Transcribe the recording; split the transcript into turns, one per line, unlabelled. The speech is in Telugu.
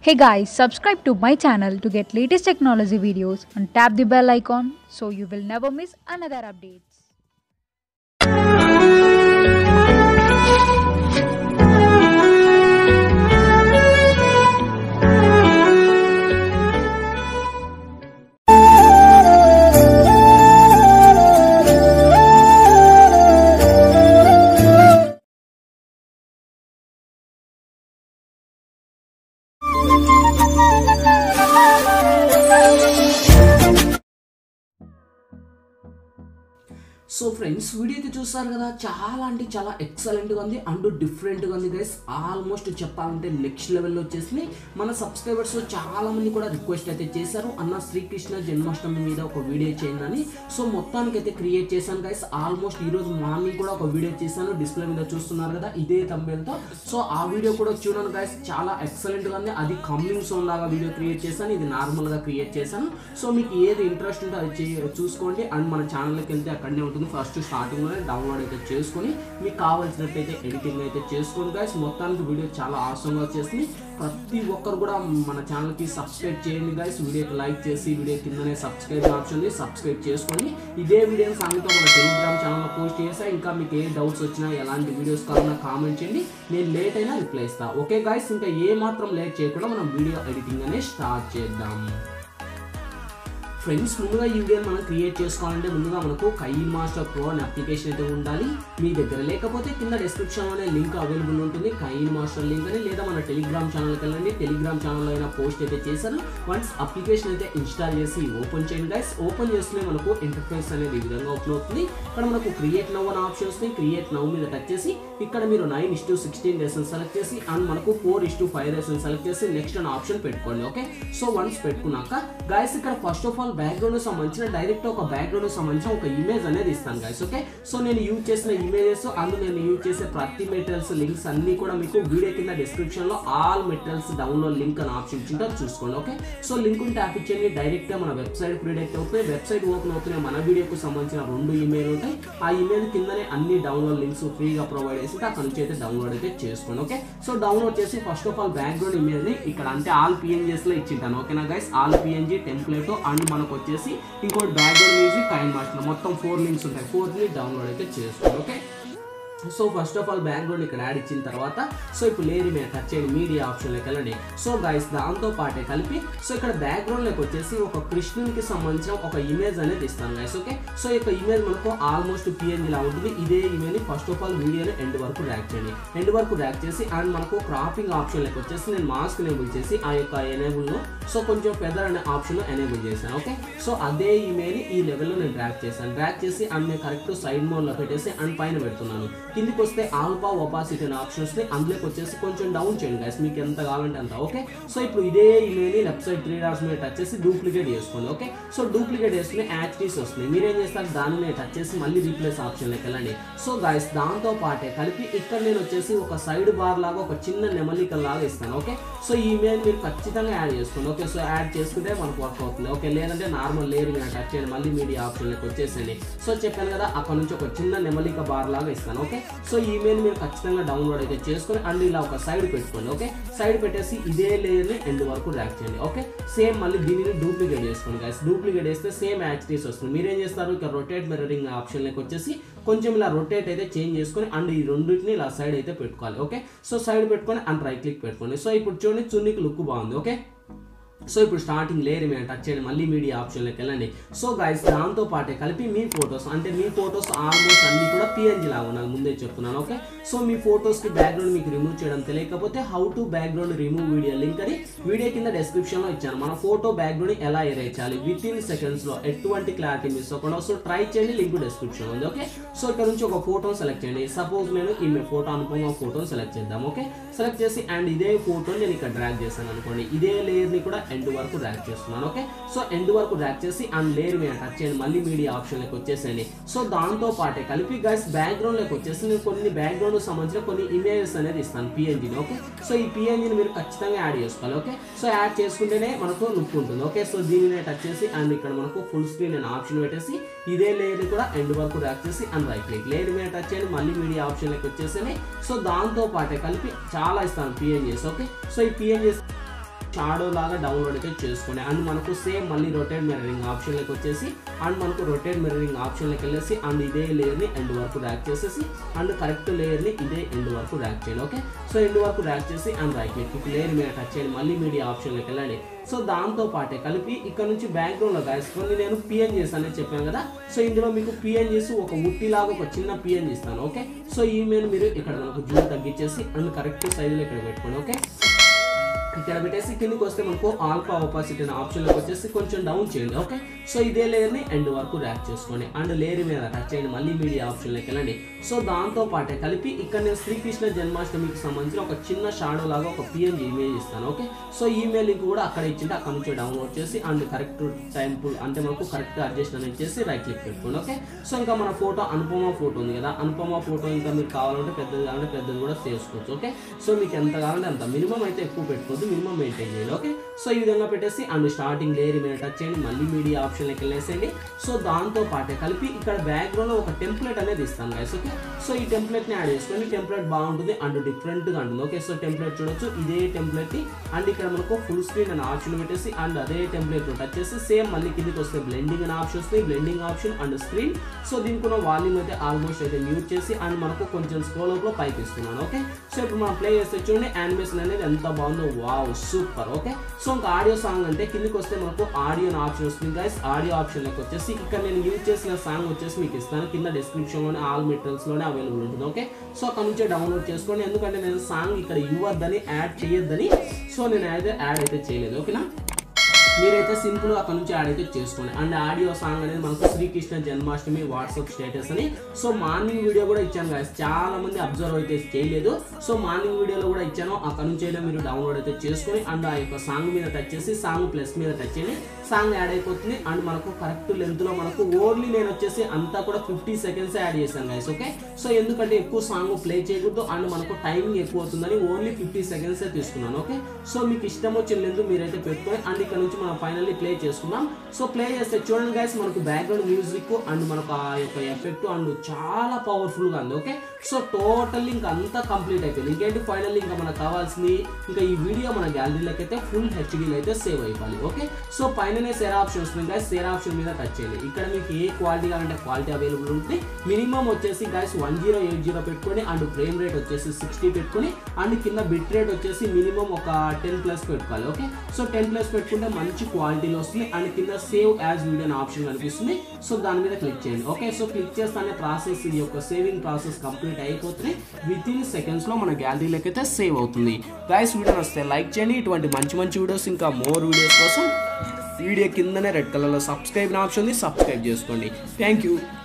Hey guys, subscribe to my channel to get latest technology videos and tap the bell icon so you will never miss another updates.
So friends video అయితే చూస్తారు కదా చాలా అంటే చాలా ఎక్సలెంట్గా ఉంది అండ్ డిఫరెంట్గా ఉంది గైస్ ఆల్మోస్ట్ చెప్పాలంటే నెక్స్ట్ లెవెల్లో వచ్చేసి మన సబ్స్క్రైబర్స్ చాలా మంది కూడా రిక్వెస్ట్ అయితే చేశారు అన్న శ్రీకృష్ణ జన్మాష్టమి మీద ఒక వీడియో చేయండి అని సో మొత్తానికి అయితే క్రియేట్ చేశాను గైస్ ఆల్మోస్ట్ ఈ రోజు మార్నింగ్ కూడా ఒక వీడియో చేశాను డిస్ప్లే మీద చూస్తున్నారు కదా ఇదే తమ్మేలతో సో ఆ వీడియో కూడా చూడండి గైస్ చాలా ఎక్సలెంట్గా ఉంది అది కమ్మింగ్ సోన్ లాగా వీడియో క్రియేట్ చేశాను ఇది నార్మల్గా క్రియేట్ చేశాను సో మీకు ఏది ఇంట్రెస్ట్ ఉంటే అది చే- చూసుకోండి అండ్ మన ఛానల్కి వెళ్తే అక్కడనే ఉంటుంది ఫస్ట్ స్టార్టింగ్లోనే డౌన్లోడ్ అయితే చేసుకొని మీకు కావాల్సినట్టయితే ఎడిటింగ్ అయితే చేసుకోండి గైస్ మొత్తానికి వీడియో చాలా ఆసంగా వచ్చేసింది ప్రతి ఒక్కరు కూడా మన ఛానల్కి సబ్స్క్రైబ్ చేయండి గైస్ వీడియోకి లైక్ చేసి వీడియో కిందనే సబ్స్క్రైబ్ ఆప్షన్ ఉంది సబ్స్క్రైబ్ చేసుకొని ఇదే వీడియోని సాయంత్రం మన టెలిగ్రామ్ ఛానల్లో పోస్ట్ చేసా ఇంకా మీకు ఏ డౌట్స్ వచ్చినా ఎలాంటి వీడియోస్ కావాలన్నా కామెంట్ చేయండి నేను లేట్ అయినా రిప్లై ఇస్తాను ఓకే గైస్ ఇంకా ఏ మాత్రం లేట్ చేయకుండా మనం వీడియో ఎడిటింగ్ అనేది స్టార్ట్ చేద్దాం ఫ్రెండ్స్ ముందుగా ఈ వీడియోని మనం క్రియేట్ చేసుకోవాలంటే ముందుగా మనకు కైన్ మాస్టర్ ప్రో అనే అప్లికేషన్ అయితే ఉండాలి మీ దగ్గర లేకపోతే కింద డిస్క్రిప్షన్లోనే లింక్ అవైలబుల్ ఉంటుంది కైన్ మాస్టర్ లింక్ అని లేదా మన టెలిగ్రామ్ ఛానల్కి వెళ్ళండి టెలిగ్రామ్ ఛానల్లో అయినా పోస్ట్ అయితే చేశాను వన్స్ అప్లికేషన్ అయితే ఇన్స్టాల్ చేసి ఓపెన్ చేయండి గైస్ ఓపెన్ చేస్తూనే మనకు ఇంటర్ఫేస్ అనేది ఈ విధంగా ఓపెన్ అవుతుంది ఇక్కడ మనకు క్రియేట్ నవ్ అనే ఆప్షన్ వస్తుంది క్రియేట్ నవ్ మీద టచ్ చేసి ఇక్కడ మీరు nine is to sixteen days select చేసి అండ్ మనకు four is to five days select చేసి నెక్స్ట్ అనే ఆప్షన్ పెట్టుకోండి ఓకే సో వన్స్ పెట్టుకున్నాక గైస్ ఇక్కడ ఫస్ట్ ఆఫ్ ఆల్ బ్యాక్గ్రౌండ్ సంబంధించిన డైరెక్ట్ ఒక బ్యాక్గ్రౌండ్ సంబంధించిన ఒక ఇమేజ్ అనేది ఇస్తాను గైస్ ఓకే సో నేను యూజ్ చేసిన ఇమేజెస్ అండ్ నేను యూజ్ చేసే ప్రతి మెటీరియల్స్ లింక్స్ అన్ని కూడా మీకు వీడియో కింద డిస్క్రిప్షన్ లో ఆల్ మెటీరియల్స్ డౌన్లోడ్ లింక్ అని ఆప్షన్ ఇచ్చింటే చూసుకోండి ఓకే సో లింక్ ట్యాప్ ఇచ్చేయండి డైరెక్ట్ గా మన వెబ్సైట్ రీడైరెక్ట్ అవుతుంది వెబ్సైట్ ఓపెన్ అవుతున్నాయి మన వీడియోకి సంబంధించిన రెండు ఇమెయిల్ ఉంటాయి ఆ ఇమెయిల్ కిందనే అన్ని డౌన్లోడ్ లింక్స్ ఫ్రీగా ప్రొవైడ్ చేసి అక్కడ నుంచి అయితే డౌన్లోడ్ అయితే చేసుకోండి ఓకే సో డౌన్లోడ్ చేసి first of all background image ని ఇక్కడ అంటే ఆల్ పిఎన్జీస్ లో ఇచ్చింటాను ఓకేనా guys all PNG template and మనకు వచ్చేసి ఇంకోటి బ్యాక్గ్రౌండ్ మ్యూజిక్ కైన్ మాస్టర్ మొత్తం ఫోర్ లింక్స్ ఉంటాయి ఫోర్ ని డౌన్లోడ్ అయితే చేసుకోండి okay so first of all background ఇక్కడ యాడ్ ఇచ్చిన తర్వాత సో ఇప్పుడు లేరి మీద టచ్ చేయండి మీడియా ఆప్షన్లోకి వెళ్ళండి సో గైస్ దాంతో పాటే కలిపి సో ఇక్కడ బ్యాక్గ్రౌండ్లోకి వచ్చేసి ఒక కృష్ణునికి సంబంధించిన ఒక ఇమేజ్ అనేది ఇస్తాను గైస్ ఓకే సో ఈ యొక్క ఇమేజ్ మనకు ఆల్మోస్ట్ పిఎన్జీ లా ఉంటుంది ఇదే ఇమేజ్ ఫస్ట్ ఆఫ్ ఆల్ వీడియోని ఎండ్ వరకు ర్యాక్ చేయండి ఎండ్ వరకు ర్యాక్ చేసి అండ్ మనకు క్రాపింగ్ ఆప్షన్లోకి వచ్చేసి నేను మాస్క్ ఎనేబుల్ చేసి ఆ యొక్క ఎనేబుల్లో సో కొంచెం ఫెదర్ అనే ఆప్షన్ ఎనేబుల్ చేశాను ఓకే సో అదే ఇమేజ్ ఈ లెవెల్లో నేను డ్రాక్ చేశాను డ్రాక్ చేసి అండ్ నేను కరెక్ట్ సైడ్ మోడ్లో పెట్టేసి అండ్ పైన పెడుతున్నాను కిందికి వస్తే ఆల్ఫా ఒపాసిటీ అనే ఆప్షన్ వస్తే అందులోకి వచ్చేసి కొంచెం డౌన్ చేయండి గైస్ మీకు ఎంత కావాలంటే అంత ఓకే సో ఇప్పుడు ఇదే image left side three dots మీద టచ్ చేసి డూప్లికేట్ చేసుకోండి ఓకే సో డూప్లికేట్ చేసుకుని యాక్టివ్స్ వస్తుంది మీరేం చేస్తారు దానిని టచ్ చేసి మళ్ళీ రీప్లేస్ ఆప్షన్లోకి వెళ్ళండి సో గైస్ దాంతో పాటే కలిపి ఇక్కడ నేను వచ్చేసి ఒక సైడ్ బార్ లాగా ఒక చిన్న నెమలిక లాగా ఇస్తాను ఓకే సో ఈ ఇమేజ్ మీరు ఖచ్చితంగా యాడ్ చేసుకోండి ఓకే సో యాడ్ చేసుకుంటే మనకు వర్క్ అవుతుంది ఓకే లేదంటే నార్మల్ లేయర్ మీద టచ్ చేయండి మళ్ళీ మీడియా ఆప్షన్లోకి వచ్చేసేయండి సో చెప్పాను కదా అక్కడ నుంచి ఒక చిన్న నెమలిక బార్ లాగా ఇస్తాను ఓకే సో ఈ ఇమేజ్ మీరు ఖచ్చితంగా డౌన్లోడ్ అయితే చేసుకొని అండ్ ఇలా ఒక సైడ్ పెట్టుకోండి ఓకే సైడ్ పెట్టేసి ఇదే లేయర్ని ఎండ్ వరకు ర్యాక్ చేయండి ఓకే సేమ్ మళ్ళీ దీనిని డూప్లికేట్ చేసుకోండి గైస్ డూప్లికేట్ చేస్తే సేమ్ యాక్టివ్స్ వస్తుంది మీరేం చేస్తారు ఇక రొటేట్ మిర్రరింగ్ ఆప్షన్లోకి వచ్చేసి కొంచెం ఇలా రొటేట్ అయితే చేంజ్ చేసుకొని అండ్ ఈ రెండింటిని ఇలా సైడ్ అయితే పెట్టుకోవాలి ఓకే సో సైడ్ పెట్టుకొని అండ్ రైట్ క్లిక్ పెట్టుకోండి సో ఇప్పుడు చూడండి చున్నీకి లుక్ బాగుంది ఓకే సో ఇప్పుడు స్టార్టింగ్ లేయర్ మీద టచ్ చేయండి మళ్ళీ మీడియా ఆప్షన్లోకి వెళ్ళండి సో గైస్ దాంతో పాటే కలిపి మీ ఫొటోస్ అంటే మీ ఫొటోస్ ఆల్మోస్ట్ అన్ని కూడా పిఎన్జీ లాగా ఉండాలి ముందే చెప్తున్నాను ఓకే సో మీ ఫొటోస్కి బ్యాక్గ్రౌండ్ మీకు రిమూవ్ చేయడం తెలియకపోతే how to background remove video link అని వీడియో కింద description లో ఇచ్చాను మన ఫోటో బ్యాక్గ్రౌండ్ ఎలా ఎరేజ్ చేయాలి విత్ ఇన్ సెకండ్స్లో ఎటువంటి క్లారిటీ మిస్ అవ్వకుండా సో ట్రై చేయండి లింక్ డిస్క్రిప్షన్ ఉంది ఓకే సో ఇక్కడ నుంచి ఒక ఫోటో సెలెక్ట్ చేయండి సపోజ్ నేను ఈ ఫోటో అనుకున్న ఫోటోని సెలెక్ట్ చేద్దాం ఓకే సెలెక్ట్ చేసి అండ్ ఇదే ఫోటోని నేను ఇక్కడ డ్రాగ్ చేశాను అనుకోండి ఇదే లేయర్ని కూడా ఎండ్ వరకు ర్యాక్ చేస్తున్నాను ఓకే సో ఎండ్ వరకు ర్యాక్ చేసి అండ్ లేయర్ మీద టచ్ చేయండి మళ్ళీ మీడియా ఆప్షన్లోకి వచ్చేసేయండి సో దాంతో పాటే కలిపి గైస్ బ్యాక్గ్రౌండ్లోకి వచ్చేసి నేను కొన్ని బ్యాక్గ్రౌండ్ సంబంధించిన కొన్ని ఇమేజెస్ అనేది ఇస్తాను పిఎన్జీని ఓకే సో ఈ పిఎన్జీని మీరు ఖచ్చితంగా యాడ్ చేసుకోవాలి ఓకే సో యాడ్ చేసుకుంటేనే మనకు లుక్ ఉంటుంది ఓకే సో దీనిని టచ్ చేసి అండ్ ఇక్కడ మనకు ఫుల్ స్క్రీన్ అనే ఆప్షన్ పెట్టేసి ఇదే లేయర్ కూడా ఎండ్ వరకు ర్యాక్ చేసి అండ్ రైట్ క్లిక్ లేయర్ మీద టచ్ చేయండి మళ్ళీ మీడియా ఆప్షన్లోకి వచ్చేసి సో దాంతో పాటే కలిపి చాలా ఇస్తాను పిఎన్జీస్ ఓకే సో ఈ పిఎన్జీస్ షాడో లాగా డౌన్లోడ్ అయితే చేసుకోండి అండ్ మనకు సేమ్ మళ్ళీ రొటేట్ మిర్రరింగ్ ఆప్షన్లోకి వచ్చేసి అండ్ మనకు రొటేట్ మిర్రరింగ్ ఆప్షన్లోకి వెళ్ళేసి అండ్ ఇదే లేయర్ని ఎండ్ వరకు ర్యాక్ చేసేసి అండ్ కరెక్ట్ లేయర్ని ఇదే ఎండ్ వరకు ర్యాక్ చేయండి ఓకే సో ఎండ్ వరకు ర్యాక్ చేసి అండ్ రైట్ క్లిక్ లేయర్ మీద టచ్ చేయండి మళ్ళీ మీడియా ఆప్షన్లోకి వెళ్ళండి సో దాంతో పాటే కలిపి ఇక్కడ నుంచి బ్యాక్గ్రౌండ్లో గాయస్ కొన్ని నేను పిఎన్ చేస్తానని చెప్పాను కదా సో ఇందులో మీకు పిఎన్ చేసి ఒక ఉట్టిలాగా ఒక చిన్న పిఎన్ ఇస్తాను ఓకే సో ఈ మీద మీరు ఇక్కడ మనకు జూమ్ తగ్గించేసి అండ్ కరెక్ట్ సైజులో ఇక్కడ పెట్టుకోండి ఓకే ఇక్కడ పెట్టేసి కిందకి వస్తే మనకు ఆల్ఫా ఆపోజిట్ అనే ఆప్షన్లోకి వచ్చేసి కొంచెం డౌన్ చేయండి ఓకే సో ఇదే లేయర్ని ఎండ్ వరకు ర్యాక్ చేసుకోండి అండ్ లేయర్ మీద టచ్ చేయండి మళ్ళీ మీడియా ఆప్షన్లోకి వెళ్ళండి సో దాంతో పాటే కలిపి ఇక్కడ నేను శ్రీకృష్ణ జన్మాష్టమికి సంబంధించిన ఒక చిన్న షాడో లాగా ఒక పిఎన్జీ ఇమేజ్ ఇస్తాను ఓకే సో ఈమెయిల్ లింక్ కూడా అక్కడ ఇచ్చింటే అక్కడ నుంచి డౌన్లోడ్ చేసి అండ్ కరెక్ట్ టైం అంటే మనకు కరెక్ట్ అడ్జస్ట్ అనేది చేసి రైట్ క్లిక్ పెట్టుకోండి ఓకే సో ఇంకా మన ఫోటో అనుపమ ఫోటో ఉంది కదా అనుపమ ఫోటో ఇంకా మీకు కావాలంటే పెద్దది కావాలంటే పెద్దది కూడా చేసుకోవచ్చు ఓకే సో మీకు ఎంత కావాలంటే అంత మినిమం అయితే ఎక్కువ పెట్టుకోవద్దు మినిమం మెయింటైన్ చేయాలి ఓకే సో ఈ విధంగా పెట్టేసి అండ్ స్టార్టింగ్ లేయర్ మీద టచ్ చేయండి మళ్ళీ మీడియా ఆప్షన్లోకి వెళ్ళేసేయండి సో దాంతో పాటే కలిపి ఇక్కడ బ్యాక్గ్రౌండ్ ఒక టెంప్లెట్ అనేది ఇస్తాను గైస్ ఓకే సో ఈ టెంప్లెట్ని యాడ్ చేసుకోండి టెంప్లెట్ బాగుంటుంది అండ్ డిఫరెంట్గా ఉంటుంది ఓకే సో టెంప్లెట్ చూడొచ్చు ఇదే టెంప్లెట్ని అండ్ ఇక్కడ మనకు ఫుల్ స్క్రీన్ అనే ఆప్షన్ పెట్టేసి అండ్ అదే టెంప్లెట్ టచ్ చేసి సేమ్ మళ్ళీ కిందకి వస్తే బ్లెండింగ్ అనే ఆప్షన్ వస్తుంది blending option and screen so దీనికి ఉన్న వాల్యూమ్ అయితే ఆల్మోస్ట్ అయితే మ్యూట్ చేసి అండ్ మనకు కొంచెం స్క్రోల్ లో పైకి ఇస్తున్నాను ఓకే సో ఇప్పుడు మనం ప్లే చేస్తే చూడండి యానిమేషన్ అనేది ఎంత బాగుందో వావ్ సూపర్ ఓకే సో ఇంకా ఆడియో సాంగ్ అంటే కిందకి వస్తే మనకు ఆడియో ఆప్షన్ వస్తుంది గైస్ ఆడియో ఆప్షన్లోకి వచ్చేసి ఇక్కడ నేను యూజ్ చేసిన సాంగ్ వచ్చేసి మీకు ఇస్తాను కింద డిస్క్రిప్షన్లోనే ఆల్ మెటీరియల్స్లోనే అవైలబుల్ ఉంటుంది ఓకే సో అక్కడ నుంచే డౌన్లోడ్ చేసుకోండి ఎందుకంటే నేను సాంగ్ ఇక్కడ ఇవ్వద్దని యాడ్ చేయొద్దని సో నేను అయితే యాడ్ అయితే చేయలేదు ఓకేనా మీరైతే సింపుల్ అక్కడ నుంచి యాడ్ అయితే చేసుకోండి అండ్ ఆడియో సాంగ్ అనేది మనకు శ్రీకృష్ణ జన్మాష్టమి వాట్సాప్ స్టేటస్ అని సో మార్నింగ్ వీడియో కూడా ఇచ్చాను గాయస్ చాలా మంది అబ్జర్వ్ అయితే చేయలేదు సో మార్నింగ్ వీడియోలో కూడా ఇచ్చాను అక్కడ నుంచి అయినా మీరు డౌన్లోడ్ అయితే చేసుకొని అండ్ ఆ యొక్క సాంగ్ మీద టచ్ చేసి సాంగ్ ప్లస్ మీద టచ్ చేయండి సాంగ్ యాడ్ అయిపోతుంది అండ్ మనకు కరెక్ట్ లెంత్ లో మనకు ఓన్లీ నేను వచ్చేసి అంతా కూడా ఫిఫ్టీ సెకండ్స్ యాడ్ చేశాను గైస్ ఓకే సో ఎందుకంటే ఎక్కువ సాంగ్ ప్లే చేయకూడదు అండ్ మనకు టైమింగ్ ఎక్కువ అవుతుందని ఓన్లీ ఫిఫ్టీ సెకండ్స్ తీసుకున్నాను ఓకే సో మీకు ఇష్టం వచ్చిన లెంత్ మీరైతే పెట్టుకొని అండ్ ఇక్కడ నుంచి మనం ఫైనల్లీ ప్లే చేసుకున్నాం సో ప్లే చేస్తే చూడండి గైస్ మనకు బ్యాక్గ్రౌండ్ మ్యూజిక్ అండ్ మనకు ఆ యొక్క ఎఫెక్ట్ అండ్ చాలా పవర్ఫుల్ గా ఉంది ఓకే సో టోటల్ ఇంకా అంతా కంప్లీట్ అయిపోయింది ఇంకేంటి ఫైనల్లీ ఇంకా మనకు కావాల్సింది ఇంకా ఈ వీడియో మన గ్యాలరీలోకి అయితే ఫుల్ హెచ్డీలో అయితే సేవ్ అయిపోవాలి ఓకే సో పైననే సేర్ ఆప్షన్ వస్తుంది గైస్ సేర్ ఆప్షన్ మీద టచ్ చేయండి ఇక్కడ మీకు ఏ క్వాలిటీ కావాలంటే క్వాలిటీ అవైలబుల్ ఉంటుంది మినిమం వచ్చేసి guys one zero eight zero పెట్టుకొని అండ్ ఫ్రేమ్ రేట్ వచ్చేసి సిక్స్టీ పెట్టుకొని అండ్ కింద బిట్ రేట్ వచ్చేసి మినిమం ఒక టెన్ ప్లస్ పెట్టుకోవాలి ఓకే సో టెన్ ప్లస్ పెట్టుకుంటే మంచి క్వాలిటీలో వస్తుంది అండ్ కింద సేవ్ యాజ్ వీడియో అనే ఆప్షన్ కనిపిస్తుంది సో దాని మీద క్లిక్ చేయండి ఓకే సో క్లిక్ చేస్తానే ప్రాసెస్ ఈ యొక్క సేవింగ్ ప్రాసెస్ కంప్లీట్ అయిపోతుంది విత్ ఇన్ సెకండ్స్ లో మన గ్యాలరీలోకి అయితే సేవ్ అవుతుంది గైస్ వీడియో వస్తే లైక్ చేయండి ఇటువంటి మంచి మంచి వీడియోస్ ఇంకా మోర్ వీడియోస్ కోసం వీడియో కిందనే రెడ్ కలర్లో సబ్స్క్రైబ్ ఆప్షన్ ఉంది సబ్స్క్రైబ్ చేసుకోండి థ్యాంక్ యూ